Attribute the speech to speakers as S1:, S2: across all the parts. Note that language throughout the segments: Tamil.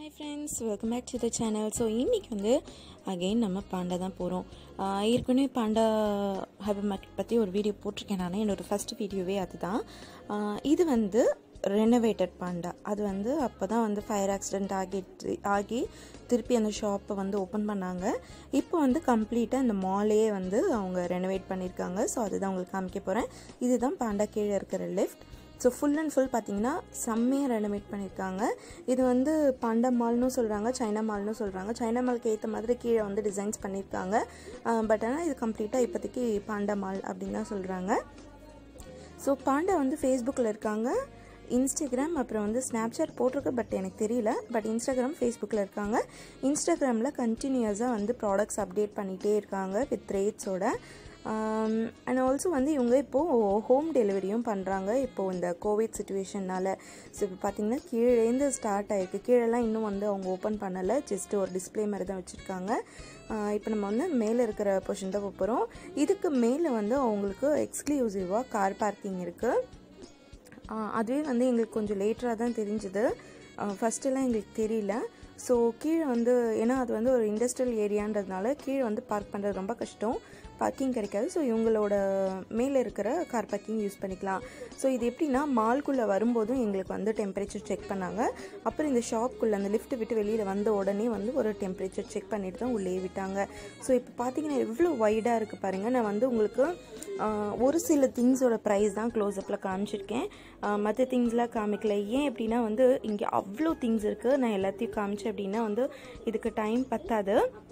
S1: hi friends welcome back to the channel so இன்றைக்கி வந்து அகெயின் நம்ம பாண்டா தான் போகிறோம் ஏற்கனவே பாண்டா ஹைபர் மார்க்கெட் பற்றி ஒரு வீடியோ போட்டிருக்கேன் நான் என்னோடய ஃபஸ்ட் வீடியோவே அதுதான் ஆஹ் இது வந்து ரெனோவேட்டட் பாண்டா அது வந்து அப்போ தான் வந்து ஃபயர் ஆக்சிடெண்ட் ஆகி ஆகி திருப்பி அந்த ஷாப்பை வந்து ஓப்பன் பண்ணாங்க இப்போ வந்து கம்ப்ளீட்டாக இந்த மாலையே வந்து அவங்க ரெனோவேட் பண்ணியிருக்காங்க ஸோ அதுதான் உங்களுக்கு காமிக்க போகிறேன் இதுதான் பாண்டா கீழே இருக்கிற lift so full and full பார்த்தீங்கன்னா செம்மையாக ரெனோவேட் பண்ணியிருக்காங்க இது வந்து பாண்டா மால்னு சொல்கிறாங்க சைனா மால்னு சொல்கிறாங்க சைனா மாலுக்கு ஏற்ற மாதிரி கீழே வந்து டிசைன்ஸ் பண்ணியிருக்காங்க பட் ஆனால் இது கம்ப்ளீட்டாக இப்போதைக்கு பாண்டா மால் அப்படின்னு தான் சொல்கிறாங்க ஸோ பாண்டா வந்து ஃபேஸ்புக்கில் இருக்காங்க இன்ஸ்டாகிராம் அப்புறம் வந்து ஸ்னாப்சாட் போட்டிருக்கு பட் எனக்கு தெரியல பட் இன்ஸ்டாகிராம் ஃபேஸ்புக்கில் இருக்காங்க இன்ஸ்டாகிராமில் கண்டினியூஸாக வந்து ப்ராடக்ட்ஸ் அப்டேட் பண்ணிகிட்டே இருக்காங்க வித் ரேட்ஸோட அண்ட் ஆல்சோ வந்து இவங்க இப்போது ஹோம் டெலிவரியும் பண்ணுறாங்க இப்போது இந்த கோவிட் சுச்சுவேஷனால் ஸோ இப்போ பார்த்தீங்கன்னா கீழேருந்து ஸ்டார்ட் ஆகிருக்கு கீழெல்லாம் இன்னும் வந்து அவங்க ஓப்பன் பண்ணலை ஜஸ்ட் ஒரு டிஸ்பிளே மாதிரி தான் வச்சுருக்காங்க இப்போ நம்ம வந்து மேலே இருக்கிற பொசிஷன் தான் போகிறோம் இதுக்கு மேலே வந்து அவங்களுக்கு எக்ஸ்க்ளூசிவாக கார் பார்க்கிங் இருக்குது அதுவே வந்து எங்களுக்கு கொஞ்சம் லேட்டராக தான் தெரிஞ்சுது ஃபஸ்ட்டெல்லாம் எங்களுக்கு தெரியல ஸோ கீழே வந்து ஏன்னா அது வந்து ஒரு இண்டஸ்ட்ரியல் ஏரியான்றதுனால கீழே வந்து பார்க் பண்ணுறது ரொம்ப கஷ்டம் பார்க்கிங் கிடைக்காது ஸோ இவங்களோட மேலே இருக்கிற கார் பார்க்கிங் யூஸ் பண்ணிக்கலாம் ஸோ இது எப்படின்னா மால்குள்ளே வரும்போதும் எங்களுக்கு வந்து டெம்பரேச்சர் செக் பண்ணாங்க அப்புறம் இந்த ஷாப்குள்ளே அந்த லிஃப்ட் விட்டு வெளியில் வந்த உடனே வந்து ஒரு டெம்பரேச்சர் செக் பண்ணிட்டு தான் உள்ளே விட்டாங்க ஸோ இப்போ பார்த்தீங்கன்னா எவ்வளோ வைடாக இருக்குது பாருங்கள் நான் வந்து உங்களுக்கு ஒரு சில திங்ஸோட ப்ரைஸ் தான் க்ளோஸ்அப்பில் காமிச்சிருக்கேன் மற்ற திங்ஸ்லாம் காமிக்கல ஏன் அப்படின்னா வந்து இங்கே அவ்வளோ திங்ஸ் இருக்குது நான் எல்லாத்தையும் காமிச்சேன் அப்படின்னா வந்து இதுக்கு டைம் பத்தாது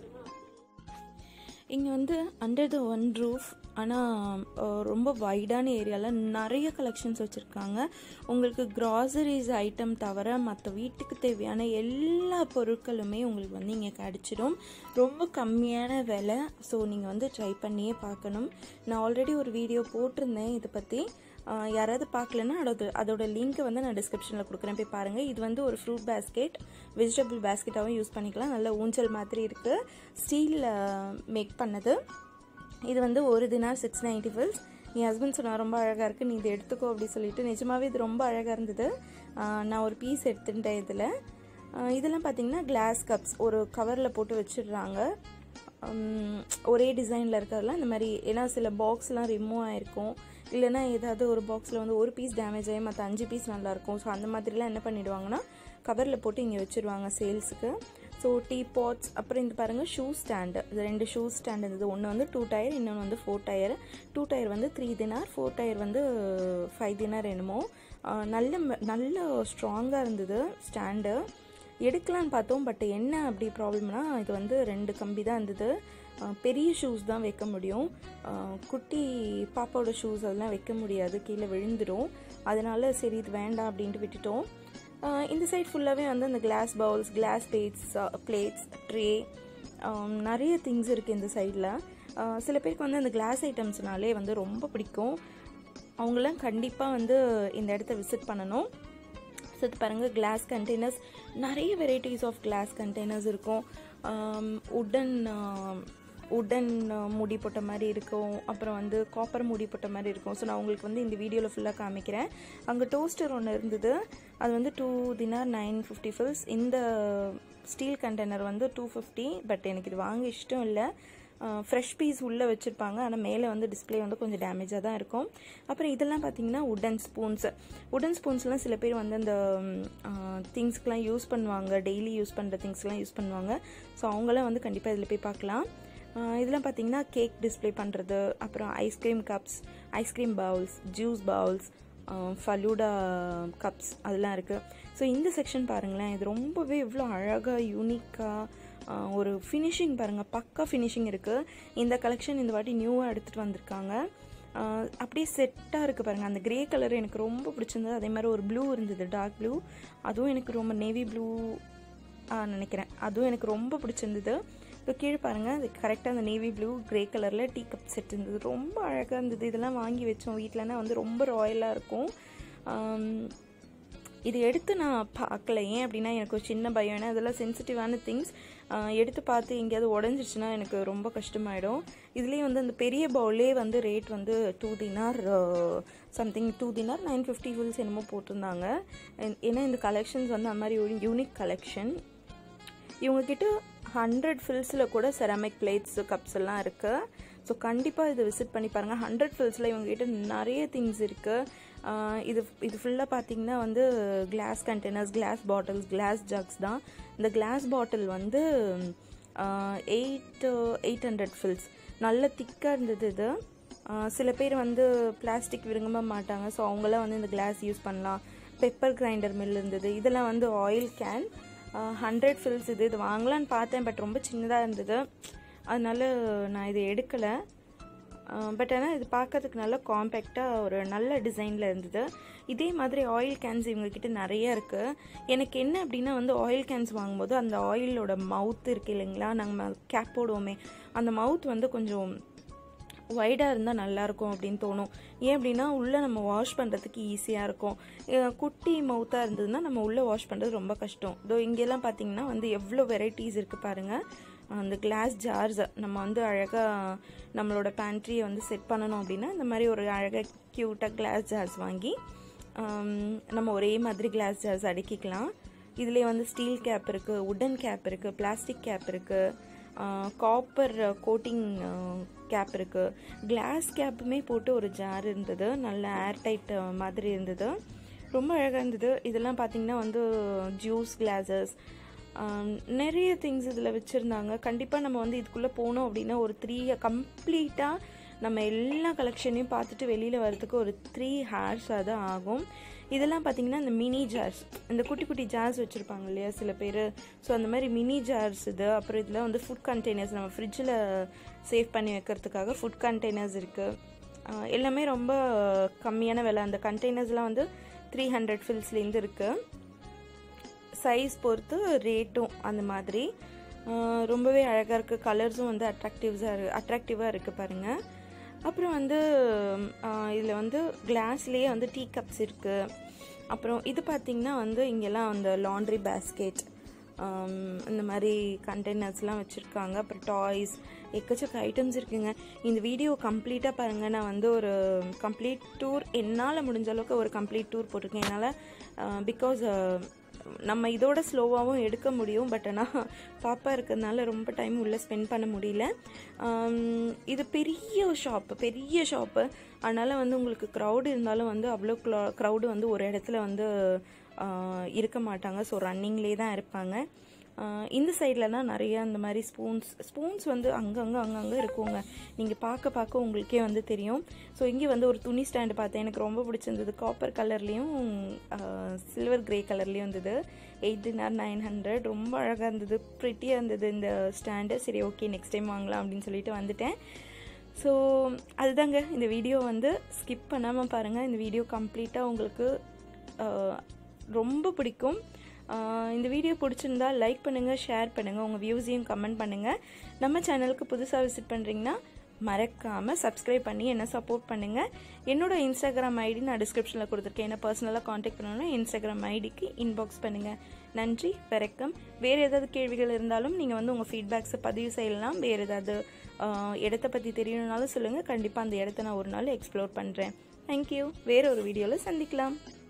S1: இங்கே வந்து அண்டர் த ஒன் ரூஃப் ஆனால் ரொம்ப வைடான ஏரியாவில் நிறைய கலெக்ஷன்ஸ் வச்சுருக்காங்க உங்களுக்கு க்ராசரிஸ் ஐட்டம் தவிர மற்ற வீட்டுக்கு தேவையான எல்லா பொருட்களுமே உங்களுக்கு வந்து இங்கே கிடச்சிடும் ரொம்ப கம்மியான விலை ஸோ நீங்கள் வந்து ட்ரை பண்ணியே பார்க்கணும் நான் ஆல்ரெடி ஒரு வீடியோ போட்டிருந்தேன் இதை பற்றி யாராவது பார்க்கலன்னா அதோட அதோட லிங்க்கை வந்து நான் டிஸ்கிரிப்ஷனில் கொடுக்குறேன் போய் பாருங்கள் இது வந்து ஒரு ஃப்ரூட் பேஸ்கெட் வெஜிடபிள் பேஸ்கெட்டாகவும் யூஸ் பண்ணிக்கலாம் நல்ல ஊஞ்சல் மாதிரி இருக்குது ஸ்டீலில் மேக் பண்ணது இது வந்து ஒரு தினார் சிக்ஸ் நைன்டி ஃபில்ஸ் என் ஹஸ்பண்ட் சொன்னால் ரொம்ப அழகாக இருக்குது நீ இதை எடுத்துக்கோ அப்படி சொல்லிட்டு நிஜமாகவே இது ரொம்ப அழகாக இருந்தது நான் ஒரு பீஸ் எடுத்துட்டேன் இதில் இதெல்லாம் பார்த்தீங்கன்னா கிளாஸ் கப்ஸ் ஒரு கவரில் போட்டு வச்சிடுறாங்க ஒரே டிசைனில் இருக்கிறதுலாம் இந்த மாதிரி ஏன்னா சில பாக்ஸ்லாம் ரிமூவ் ஆகிருக்கும் இல்லைனா ஏதாவது ஒரு பாக்ஸில் வந்து ஒரு பீஸ் டேமேஜ் ஆகி மற்ற அஞ்சு பீஸ் நல்லாயிருக்கும் ஸோ அந்த மாதிரிலாம் என்ன பண்ணிவிடுவாங்கன்னா கவரில் போட்டு இங்கே வச்சுருவாங்க சேல்ஸுக்கு ஸோ டீ பாட்ஸ் அப்புறம் இந்த பாருங்கள் ஷூ ஸ்டாண்டு இது ரெண்டு ஷூ ஸ்டாண்ட் இருந்தது ஒன்று வந்து டூ டயர் இன்னொன்று வந்து ஃபோர் டயர் டூ டயர் வந்து த்ரீ தினார் ஃபோர் டயர் வந்து ஃபைவ் தினார் என்னமோ நல்ல நல்ல ஸ்ட்ராங்காக இருந்தது ஸ்டாண்டு எடுக்கலான்னு பார்த்தோம் பட் என்ன அப்படி ப்ராப்ளம்னா இது வந்து ரெண்டு கம்பி தான் இருந்தது பெரிய ஷூஸ் தான் வைக்க முடியும் குட்டி பாப்பாவோட ஷூஸ் அதெல்லாம் வைக்க முடியாது கீழே விழுந்துடும் அதனால சரி இது வேண்டாம் அப்படின்ட்டு விட்டுட்டோம் இந்த சைட் ஃபுல்லாகவே வந்து அந்த glass bowls glass plates plates tray நிறைய திங்ஸ் இருக்குது இந்த சைடில் சில பேருக்கு வந்து அந்த கிளாஸ் ஐட்டம்ஸ்னாலே வந்து ரொம்ப பிடிக்கும் அவங்களாம் கண்டிப்பாக வந்து இந்த இடத்த விசிட் பண்ணணும் ஸோ இது பாருங்கள் கிளாஸ் கண்டெய்னர்ஸ் நிறைய வெரைட்டிஸ் ஆஃப் கிளாஸ் கண்டெய்னர்ஸ் இருக்கும் உடன் உடன் மூடி போட்ட மாதிரி இருக்கும் அப்புறம் வந்து காப்பர் மூடி போட்ட மாதிரி இருக்கும் ஸோ நான் உங்களுக்கு வந்து இந்த வீடியோவில் ஃபுல்லாக காமிக்கிறேன் அங்கே டோஸ்டர் ஒன்று இருந்தது அது வந்து two dinar nine fifty fils இந்த ஸ்டீல் கண்டெய்னர் வந்து டூ ஃபிஃப்டி பட் எனக்கு இது வாங்க இஷ்டம் இல்லை ஃப்ரெஷ் பீஸ் உள்ளே வச்சுருப்பாங்க ஆனால் மேலே வந்து டிஸ்பிளே வந்து கொஞ்சம் டேமேஜாக தான் இருக்கும் அப்புறம் இதெல்லாம் பார்த்தீங்கன்னா உடன் ஸ்பூன்ஸ் உடன் ஸ்பூன்ஸ்லாம் சில பேர் வந்து அந்த திங்ஸ்க்கெலாம் யூஸ் பண்ணுவாங்க டெய்லி யூஸ் பண்ணுற திங்ஸ்லாம் யூஸ் பண்ணுவாங்க ஸோ அவங்களாம் வந்து கண்டிப்பாக இதில் போய் பார்க்கலாம் இதெல்லாம் பார்த்தீங்கன்னா கேக் டிஸ்பிளே பண்ணுறது அப்புறம் ice cream cups ice cream bowls juice bowls falooda cups அதெல்லாம் இருக்குது ஸோ இந்த செக்ஷன் பாருங்களேன் இது ரொம்பவே இவ்வளோ அழகாக யூனிக்காக ஒரு ஃபினிஷிங் பாருங்கள் பக்கா ஃபினிஷிங் இருக்குது இந்த கலெக்ஷன் இந்த வாட்டி நியூவாக எடுத்துகிட்டு வந்திருக்காங்க அப்படியே செட்டாக இருக்குது பாருங்கள் அந்த க்ரே கலர் எனக்கு ரொம்ப பிடிச்சிருந்தது அதே மாதிரி ஒரு ப்ளூ இருந்தது டார்க் ப்ளூ அதுவும் எனக்கு ரொம்ப நேவி ப்ளூ நினைக்கிறேன் அதுவும் எனக்கு ரொம்ப பிடிச்சிருந்தது இப்போ கீழே பாருங்கள் அது கரெக்டாக அந்த நேவி ப்ளூ க்ரே கலரில் டீ கப் செட் இருந்தது ரொம்ப அழகாக இருந்தது இதெல்லாம் வாங்கி வச்சோம் வீட்டிலனா வந்து ரொம்ப ராயலாக இருக்கும் இது எடுத்து நான் பார்க்கல ஏன் அப்படின்னா எனக்கு ஒரு சின்ன பயம் ஏன்னா அதெல்லாம் சென்சிட்டிவான திங்ஸ் எடுத்து பார்த்து எங்கேயாவது உடஞ்சிருச்சுன்னா எனக்கு ரொம்ப கஷ்டமாயிடும் இதுலேயே வந்து அந்த பெரிய பவுலே வந்து ரேட் வந்து two dinar something two dinar nine fifty fils என்னமோ போட்டிருந்தாங்க ஏன்னா இந்த கலெக்ஷன்ஸ் வந்து அந்த மாதிரி ஒரு யூனிக் கலெக்ஷன் இவங்கக்கிட்ட ஹண்ட்ரட் ஃபில்ஸில் கூட செராமிக் பிளேட்ஸ் கப்ஸ் எல்லாம் இருக்குது ஸோ கண்டிப்பாக இதை விசிட் பண்ணி பாருங்கள் ஹண்ட்ரட் ஃபில்ஸில் இவங்ககிட்ட நிறைய திங்ஸ் இருக்குது இது இது ஃபுல்லாக பார்த்தீங்கன்னா வந்து glass containers glass bottles glass jugs தான் இந்த கிளாஸ் பாட்டில் வந்து எயிட் எயிட் ஹண்ட்ரட் ஃபில்ஸ் நல்ல திக்காக இருந்தது இது சில பேர் வந்து பிளாஸ்டிக் விரும்ப மாட்டாங்க ஸோ அவங்களாம் வந்து இந்த கிளாஸ் யூஸ் பண்ணலாம் பெப்பர் கிரைண்டர் மில் இருந்தது இதெல்லாம் வந்து ஆயில் கேன் ஹண்ட்ரட் ஃபில்ஸ் இது இது வாங்கலான்னு பார்த்தேன் பட் ரொம்ப சின்னதாக இருந்தது அதனால நான் இதை எடுக்கலை பட் ஆனால் இது பார்க்கறதுக்கு நல்லா காம்பேக்டாக ஒரு நல்ல டிசைனில் இருந்தது இதே மாதிரி ஆயில் கேன்ஸ் இவங்கக்கிட்ட நிறைய இருக்குது எனக்கு என்ன அப்படின்னா வந்து ஆயில் கேன்ஸ் வாங்கும்போது அந்த ஆயிலோட மவுத் இருக்குது இல்லைங்களா நாங்கள் கேப் போடுவோமே அந்த மவுத் வந்து கொஞ்சம் வைடாக இருந்தால் நல்லாயிருக்கும் அப்படின்னு தோணும் ஏன் அப்படின்னா உள்ளே நம்ம வாஷ் பண்ணுறதுக்கு ஈஸியாக இருக்கும் குட்டி மவுத்தாக இருந்ததுன்னா நம்ம உள்ளே வாஷ் பண்ணுறது ரொம்ப கஷ்டம் இதோ இங்கெல்லாம் பார்த்தீங்கன்னா வந்து எவ்வளோ வெரைட்டிஸ் இருக்குது பாருங்கள் அந்த கிளாஸ் ஜார்ஸ் நம்ம வந்து அழகாக நம்மளோட பேண்ட்ரியை வந்து செட் பண்ணணும் அப்படின்னா இந்த மாதிரி ஒரு அழகாக க்யூட்டாக கிளாஸ் ஜார்ஸ் வாங்கி நம்ம ஒரே மாதிரி கிளாஸ் ஜார்ஸ் அடுக்கிக்கலாம் இதுலேயே வந்து ஸ்டீல் கேப் இருக்குது உடன் கேப் இருக்குது பிளாஸ்டிக் கேப் இருக்குது காப்பர் கோட்டிங் கேப் இருக்குது கிளாஸ் கேப்புமே போட்டு ஒரு ஜார் இருந்தது நல்ல ஏர்டைட் மாதிரி இருந்தது ரொம்ப அழகாக இருந்தது இதெல்லாம் பார்த்திங்கன்னா வந்து ஜூஸ் கிளாஸஸ் நிறைய திங்ஸ் இதில் வச்சுருந்தாங்க கண்டிப்பாக நம்ம வந்து இதுக்குள்ளே போனோம் அப்படின்னா ஒரு த்ரீ கம்ப்ளீட்டாக நம்ம எல்லா கலெக்ஷனையும் பார்த்துட்டு வெளியில் வரதுக்கு ஒரு த்ரீ ஹார்ஸாக தான் ஆகும் இதெல்லாம் பார்த்திங்கன்னா இந்த மினி ஜார்ஸ் இந்த குட்டி குட்டி ஜார்ஸ் வச்சுருப்பாங்க இல்லையா சில பேர் ஸோ அந்த மாதிரி மினி ஜார்ஸ் இது அப்புறம் இதில் வந்து ஃபுட் கண்டெய்னர்ஸ் நம்ம ஃப்ரிட்ஜில் சேவ் பண்ணி வைக்கிறதுக்காக ஃபுட் கண்டெய்னர்ஸ் இருக்குது எல்லாமே ரொம்ப கம்மியான விலை அந்த கண்டெய்னர்ஸ்லாம் வந்து த்ரீ ஹண்ட்ரட் ஃபில்ஸ்லேருந்து இருக்குது சைஸ் பொறுத்து ரேட்டும் அந்த மாதிரி ரொம்பவே அழகாக இருக்குது கலர்ஸும் வந்து அட்ராக்டிவ்ஸாக அட்ராக்டிவாக இருக்குது பாருங்கள் அப்புறம் வந்து இதில் வந்து கிளாஸ்லேயே வந்து டீ கப்ஸ் இருக்குது அப்புறம் இது பார்த்திங்கன்னா வந்து இங்கெல்லாம் அந்த லாண்ட்ரி பேஸ்கெட் இந்த மாதிரி கண்டெய்னர்ஸ்லாம் வச்சுருக்காங்க அப்புறம் டாய்ஸ் எக்கச்சக்க ஐட்டம்ஸ் இருக்குங்க இந்த வீடியோ கம்ப்ளீட்டாக பாருங்கள் நான் வந்து ஒரு கம்ப்ளீட் டூர் என்னால் முடிஞ்ச அளவுக்கு ஒரு கம்ப்ளீட் டூர் போட்டிருக்கேன் என்னால் பிகாஸ் நம்ம இதோட ஸ்லோவாகவும் எடுக்க முடியும் பட் ஆனால் பாப்பா இருக்கிறதுனால ரொம்ப டைம் உள்ளே ஸ்பெண்ட் பண்ண முடியல இது பெரிய ஷாப்பு பெரிய ஷாப்பு அதனால் வந்து உங்களுக்கு க்ரௌடு இருந்தாலும் வந்து அவ்வளோ க்ரௌடு வந்து ஒரு இடத்துல வந்து இருக்க மாட்டாங்க ஸோ ரன்னிங்லேயே தான் இருப்பாங்க இந்த சைட்லலாம் நிறைய அந்த மாதிரி ஸ்பூன்ஸ் ஸ்பூன்ஸ் வந்து அங்கங்கே அங்கங்கே இருக்குங்க நீங்கள் பார்க்க பார்க்க உங்களுக்கே வந்து தெரியும் ஸோ இங்கே வந்து ஒரு துணி ஸ்டாண்டு பார்த்தேன் எனக்கு ரொம்ப பிடிச்சிருந்தது காப்பர் கலர்லேயும் சில்வர் கிரே கலர்லேயும் இருந்தது எயிட் டினார் நைன் ஹண்ட்ரட் ரொம்ப அழகாக இருந்தது ப்ரிட்டியாக இருந்தது இந்த ஸ்டாண்டு சரி ஓகே நெக்ஸ்ட் டைம் வாங்கலாம் அப்படின்னு சொல்லிட்டு வந்துட்டேன் ஸோ அதுதாங்க இந்த வீடியோ வந்து ஸ்கிப் பண்ணாமல் பாருங்கள் இந்த வீடியோ கம்ப்ளீட்டாக உங்களுக்கு ரொம்ப பிடிக்கும் இந்த வீடியோ பிடிச்சிருந்தா லைக் பண்ணுங்கள் ஷேர் பண்ணுங்கள் உங்கள் வியூஸையும் கமெண்ட் பண்ணுங்கள் நம்ம சேனலுக்கு புதுசாக விசிட் பண்ணுறீங்கன்னா மறக்காமல் சப்ஸ்கிரைப் பண்ணி என்ன சப்போர்ட் பண்ணுங்கள் என்னோட இன்ஸ்டாகிராம் ஐடி நான் டிஸ்கிரிப்ஷனில் கொடுத்துருக்கேன் என்ன பர்சனலாக காண்டாக்ட் பண்ணணும்னா இன்ஸ்டாகிராம் ஐடிக்கு இன்பாக்ஸ் பண்ணுங்கள் நன்றி வணக்கம் வேறு ஏதாவது கேள்விகள் இருந்தாலும் நீங்கள் வந்து உங்கள் ஃபீட்பேக்ஸை பதிவு செய்யலாம் வேறு ஏதாவது இடத்த பற்றி தெரியணுனாலும் சொல்லுங்கள் கண்டிப்பாக அந்த இடத்த நான் ஒரு நாள் எக்ஸ்ப்ளோர் பண்ணுறேன் தேங்க்யூ வேறு ஒரு வீடியோவில் சந்திக்கலாம்